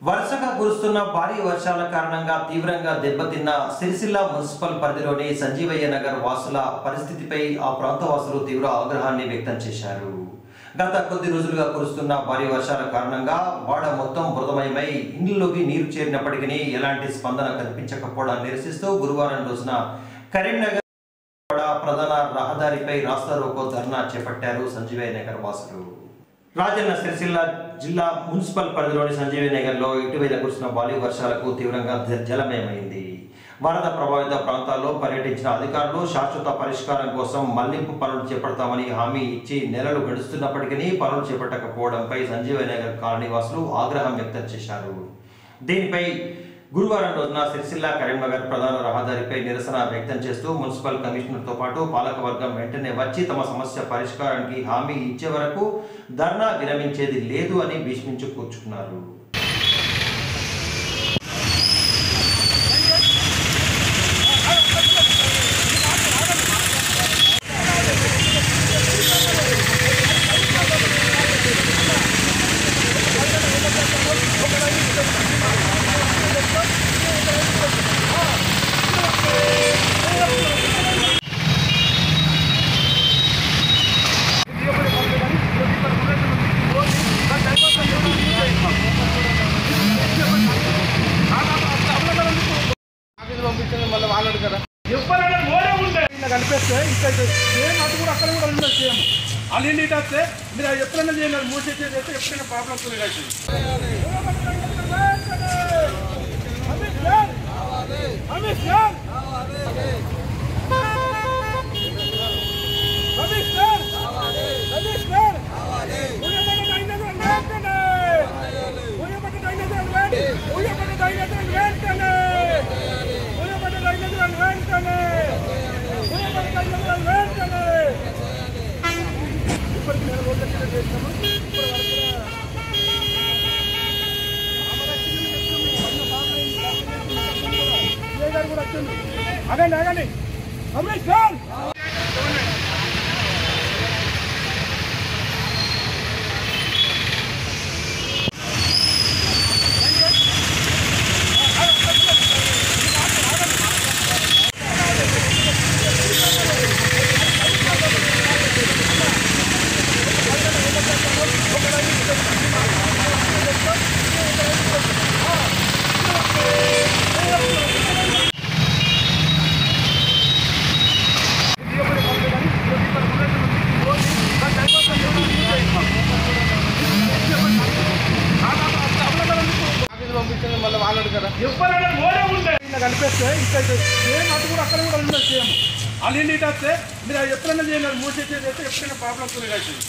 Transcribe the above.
వరుసగా కురుస్తున్న భారీ వర్షాల కారణంగా తీవ్రంగా దెబ్బతిన్న సిరిసిల్ల మున్సిపల్ పరిధిలోని సంజీవయ్య నగర్ వాసుల పరిస్థితిపై ఆ ప్రాంత వాసులు తీవ్ర ఆగ్రహాన్ని వ్యక్తం చేశారు గత కొద్ది రోజులుగా కురుస్తున్న భారీ వర్షాల కారణంగా వాడ మొత్తం మృతమయమై ఇండ్లలోకి నీరు చేరినప్పటికీ ఎలాంటి స్పందన కనిపించకపోవడాన్ని నిరసిస్తూ గురువారం రోజున కరీంనగర్ వాడ ప్రధాన రహదారిపై రాస్తా రోకో ధర్నా చేపట్టారు సంజీవయ్య నగర్ వాసులు రాజన్న సిరిసిల్ల జిల్లా మున్సిపల్ పరిధిలోని సంజీవి నగర్లో ఇటీవల కురిసిన భారీ వర్షాలకు తీవ్రంగా జ- జలమయమైంది వరద ప్రభావిత ప్రాంతాల్లో పర్యటించిన అధికారులు శాశ్వత పరిష్కారం కోసం మళ్లింపు పనులు చేపడతామని హామీ ఇచ్చి నెలలు గడుస్తున్నప్పటికీ పనులు చేపట్టకపోవడంపై సంజీవ నగర్ కాలనీ వాసులు ఆగ్రహం వ్యక్తం చేశారు దీనిపై గురువారం రోజున సిరిసిల్ల కరీంనగర్ ప్రధాన రహదారిపై నిరసన వ్యక్తం చేస్తూ మున్సిపల్ కమిషనర్తో పాటు పాలకవర్గం వెంటనే వచ్చి తమ సమస్య పరిష్కారానికి హామీ ఇచ్చే వరకు ధర్నా విరమించేది లేదు అని భీష్మించు కూర్చుకున్నారు ఆఫీస్ పంపించండి మళ్ళీ వాళ్ళు అడగరా ఎవరైనా మోరే ఉండే ఇలా కనిపిస్తే ఇంకా సేమ్ అటు కూడా అక్కడ కూడా ఉంది సేమ్ వాళ్ళు ఇంటికి వస్తే మీరు అది ఎప్పుడైనా చేయాలి మూసేసేది అయితే ఎప్పుడైనా ప్రాబ్లమ్స్ అవుతుంది అగండి అగండి అమరీష్ సార్ ఆఫీస్ పంపించండి మళ్ళీ వాళ్ళు అడగరా ఎవరైనా మోరే ఉండే ఇలా కనిపిస్తే ఇంకా సేమ్ అటు కూడా అక్కడ కూడా ఉంది సేమ్ వాళ్ళు ఇంటికి వస్తే మీరు అది ఎప్పుడైనా చేయాలి మూసేసేది అయితే ఎప్పుడైనా ప్రాబ్లమ్స్ అవుతుంది